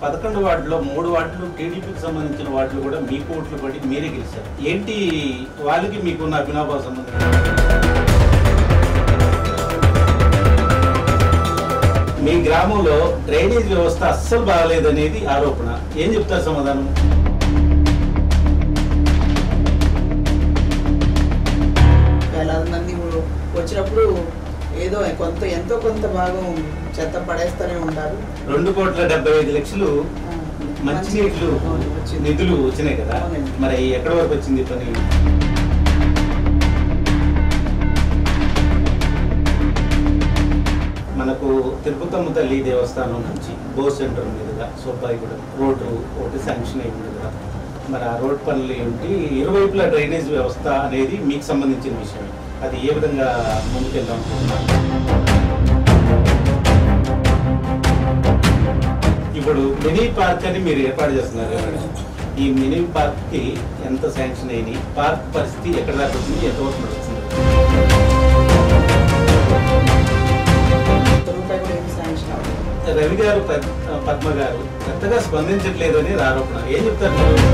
పదకొండు వార్డులో మూడు వార్డులు టీడీపీకి సంబంధించిన వార్డులు కూడా మీకు ఓట్లు పడి మీరే గెలిచారు ఏంటి వాళ్ళకి మీకున్న అభినవ సంబంధం మీ గ్రామంలో డ్రైనేజ్ వ్యవస్థ అస్సలు బాగలేదనేది ఆరోపణ ఏం చెప్తారు సమాధానం వేలాది మంది వచ్చినప్పుడు ఏదో కొంత ఎంతో కొంత భాగం చెత్త పడేస్తూనే ఉంటారు రెండు కోట్ల డెబ్బై ఐదు లక్షలు ఆ, మంచినీళ్ళు అవును, వచ్చింది. నిధులు వచ్చినాయి కదా అవునండి. మరి ఎక్కడి వరకు వచ్చింది పని మనకు తిరుపతమ్మ తల్లి దేవస్థానం నుంచి బో సెంటర్ మీదుగా సుబ్బాయిగూడెం రోడ్డు ఒకటి శాంక్షన్ అయింది కదా మరి ఆ రోడ్ పనులు ఏంటి ఇరువైపుల డ్రైనేజ్ వ్యవస్థ అనేది మీకు సంబంధించిన విషయం అది ఏ విధంగా ముందుకెళ్దామనుకుంటున్నారు ఇప్పుడు మినీ పార్క్ అని మీరు ఏర్పాటు చేస్తున్నారు కదా. ఈ మినీ పార్క్ కి ఎంత శాంక్షన్ అయింది పార్క్ పరిస్థితి ఎక్కడ దాకా వచ్చింది ఎంతవరకు నడుస్తుంది ఒక్క రూపాయి కూడా ఏమి శాంక్షన్ అవ్వలేదు రవి గారు పద్- పద్మ గారు పెద్దగా స్పందించట్లేదు అని ఆరోపణ ఏం చెప్తారు మీరు?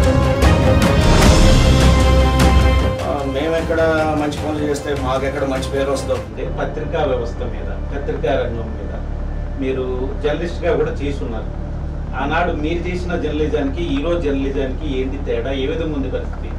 ఆ, మేము ఎక్కడ మంచి పనులు చేస్తే మాకు ఎక్కడ మంచి పేరు వస్తుందో అంటే పత్రికా వ్యవస్థ మీద పత్రికా రంగం మీద మీరు జర్నలిస్ట్ గా కూడా చేసి ఉన్నారు ఆనాడు మీరు చేసిన జర్నలిజానికి ఈ రోజు జర్నలిజానికి ఏంటి తేడా ఏ విధంగా ఉంది పరిస్థితి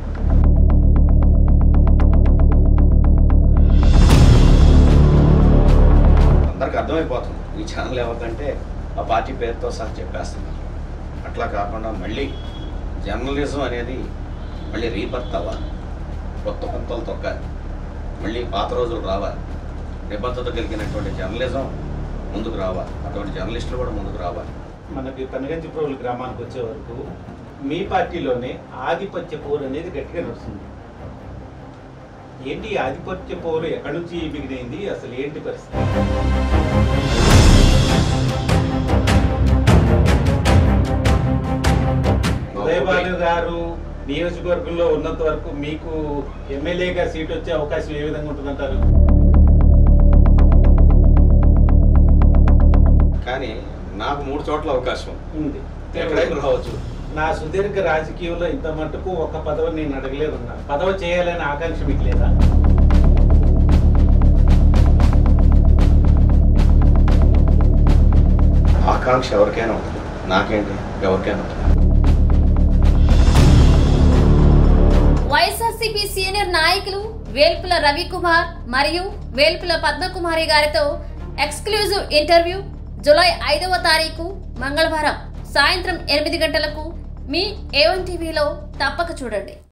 అందరికి అర్థమైపోతుంది ఈ ఛానల్ ఎవరికంటే ఆ పార్టీ పేరుతో సహా చెప్పేస్తున్నారు అట్లా కాకుండా మళ్ళీ జర్నలిజం అనేది మళ్ళీ రీబర్త్ అవ్వాలి కొత్త పంతలు తొక్కాలి మళ్ళీ పాత రోజులు రావాలి నిబద్ధత కలిగినటువంటి జర్నలిజం ముందుకు రావాలి అటువంటి జర్నలిస్టులు కూడా ముందుకు రావాలి మనకి పనగంచిప్రోలు గ్రామానికి వచ్చే వరకు మీ పార్టీలోనే ఆధిపత్య పోరు అనేది గట్టిగా నడుస్తుంది ఏంటి ఈ ఆధిపత్య పోరు ఎక్కడి నుంచి బిగినైంది అసలు ఏంటి పరిస్థితి ఉదయబాలు గారు నియోజకవర్గంలో ఉన్నంత వరకు మీకు ఎమ్మెల్యేగా సీట్ వచ్చే అవకాశం ఏ విధంగా ఉంటుందంటారు కానీ నాకు మూడు చోట్ల అవకాశం ఉంది ఎక్కడైనా రావచ్చు నా సుదీర్ఘ రాజకీయంలో ఇంత మటుకు ఒక పదవి నేను అడగలేదన్నా పదవి చేయాలనే ఆకాంక్ష మీకు లేదా ఆకాంక్ష ఎవరికైనా ఉంటుంది నాకేంటి ఎవరికైనా ఉంటుంది వైఎస్ఆర్సీపీ సీనియర్ నాయకులు వేల్పుల రవికుమార్ మరియు వేల్పుల పద్మకుమారి గారితో ఎక్స్క్లూజివ్ ఇంటర్వ్యూ జూలై ఐదవ తారీఖు మంగళవారం సాయంత్రం ఎనిమిది గంటలకు మీ ఏవన్ టీవీలో తప్పక చూడండి